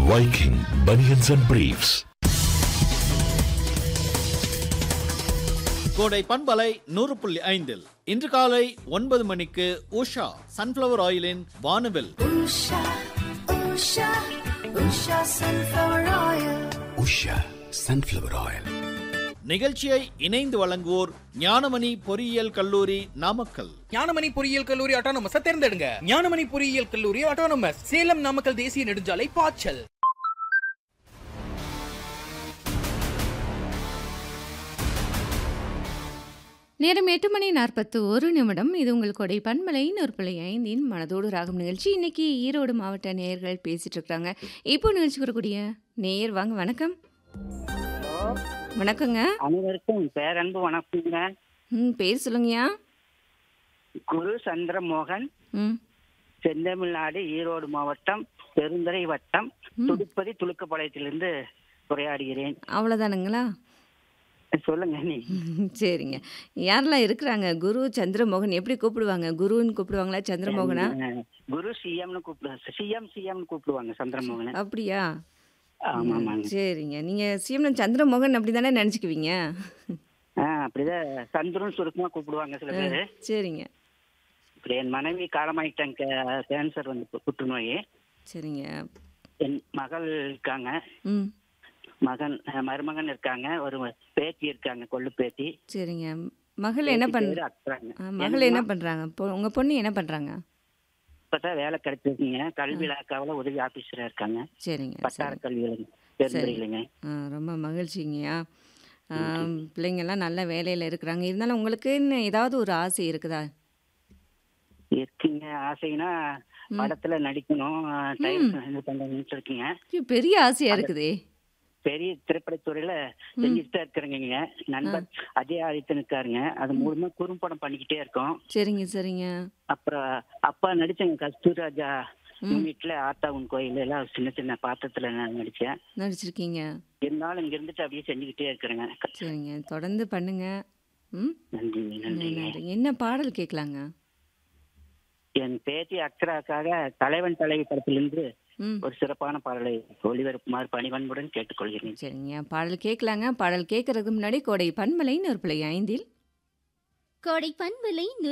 Viking Bunions and Briefs. கோடை பண்பலை நூறு புள்ளி ஐந்தில் இன்று காலை ஒன்பது மணிக்கு உஷா சன்ஃப்ளவர் ஆயிலின் வானவில் Usha, Usha, Usha sunflower oil. Usha sunflower oil நிகழ்ச்சியை இணைந்து வழங்குவோர் ஞானமணி பொறியியல் கல்லூரி நாமக்கல் ஞானமணி பொறியியல் கல்லூரி ஆட்டோனமஸ் தேர்ந்தெடுங்க ஞானமணி பொறியியல் கல்லூரி ஆட்டோனமஸ் சேலம் நாமக்கல் தேசிய நெடுஞ்சாலை பாய்ச்சல் நேரம் எட்டு மணி நாற்பத்து ஒரு நிமிடம் இது உங்கள் கொடை பண்பலை நூற்பலை ஐந்தின் மனதோடு ராகம் நிகழ்ச்சி இன்னைக்கு ஈரோடு மாவட்ட நேயர்கள் பேசிட்டு இருக்காங்க இப்போ நிகழ்ச்சி வரக்கூடிய நேயர் வாங்க வணக்கம் வணக்கங்க அனைவருக்கும் பேரன்பு வணக்கங்க ம் பேர் சொல்லுங்கய்யா குரு சந்திரமோகன் ம் செந்தமிழ்நாடு ஈரோடு மாவட்டம் பெருந்துறை வட்டம் துடுப்பதி துளுக்கப்பாளையத்திலிருந்து உரையாடுகிறேன் அவ்வளோதானுங்களா சொல்லுங்க நீ ம், சரிங்க யாரெல்லாம் இருக்கிறாங்க குரு சந்திரமோகன் எப்படி கூப்பிடுவாங்க குருன்னு கூப்பிடுவாங்களா சந்திரமோகனா அஹ், குரு சிஎம்னு கூப்பிடுவாங்க சிஎம் சிஎம்னு கூப்பிடுவாங்க சந்திரமோகனை அப்படியா ஆமா ஆமாங்க சரிங்க நீங்கள் சிஎம் சந்திரமோகன் அப்படி தானே நினச்சிக்குவீங்க ஆஹ் அப்படிதான் சந்திரன் சுருக்கமா கூப்பிடுவாங்க சில பேரு சரிங்க இப்படி என் மனைவி காலமாயிட்டாங்க கேன்சர் வந்து பு- புற்றுநோய் சரிங்க என் மகள் இருக்காங்க ம் மகன் அஹ், மருமகன் இருக்காங்க ஒரு பேத்தி இருக்காங்க கொள்ளு பேத்தி சரிங்க மகள் என்ன பேத்தி பண் பேரு அக்ராங்க. ஆ, மகள் என்ன என்னம்மா? பண்றாங்க பொ- உங்க பொண்ணு என்ன பண்றாங்க இப்பதான் வேலை கிடைச்சிருக்கீங்க கல்வி இலாக்காவில் உதவி ஆபீசரா இருக்காங்க சரிங்க வட்டார சரி கல்வி பெருந்துறையிலுங்க ஆ, ரொம்ப மகிழ்ச்சிங்கய்யா ஆ, பிள்ளைங்கெல்லாம் நல்ல வேலையில் இருக்கிறாங்க இருந்தாலும் உங்களுக்குன்னு ஏதாவது ஒரு ஆசை இருக்குதா இருக்கீங்க ஆசைனா படத்துல நடிக்கணும் டைம் இது பண்ணணும்னு இருக்கீங்க ஐயோ, பெரிய ஆசையா இருக்குதே பெரிய திரைப்படத்துறையில செஞ்சுட்டு தான் இருக்கிறேங்க நண்பர் அஜய் ஆதித்தன் இருக்காருங்க அது மூலமா குறும்படம் பண்ணிக்கிட்டே இருக்கோம் சரிங்க சரிங்க அப்புறம் அப்பா நடிச்சேங்க கஸ்தூராஜா யூனிட்ல ஆத்தாவுன் கோயில் எல்லாம் சின்ன சின்ன பாத்திரத்துல நான் நடிச்சேன் நடிச்சிருக்கீங்க இருந்தாலும் இங்க இருந்துட்டு அப்படியே செஞ்சுக்கிட்டே இருக்கிறேங்க சரிங்க தொடர்ந்து பண்ணுங்க ம் நன்றிங்க நன்றிங்க நன்றிங்க. என்ன பாடல் கேட்கலாங்க என் பேத்தி அக்ஷராக்காக தலைவன் தலைவி படத்திலிருந்து ம் ஒரு சிறப்பான பாடலை ஒளிபரப்புமாறு பணிவன்புடன் கேட்டுக்கொள்கிறேன் சரிங்க பாடல் கேட்கலாங்க பாடல் கேட்கறதுக்கு முன்னாடி கோடை பன்மலைன்னு ஒரு பிள்ளை ஐந்தில் கோடை பண்பலை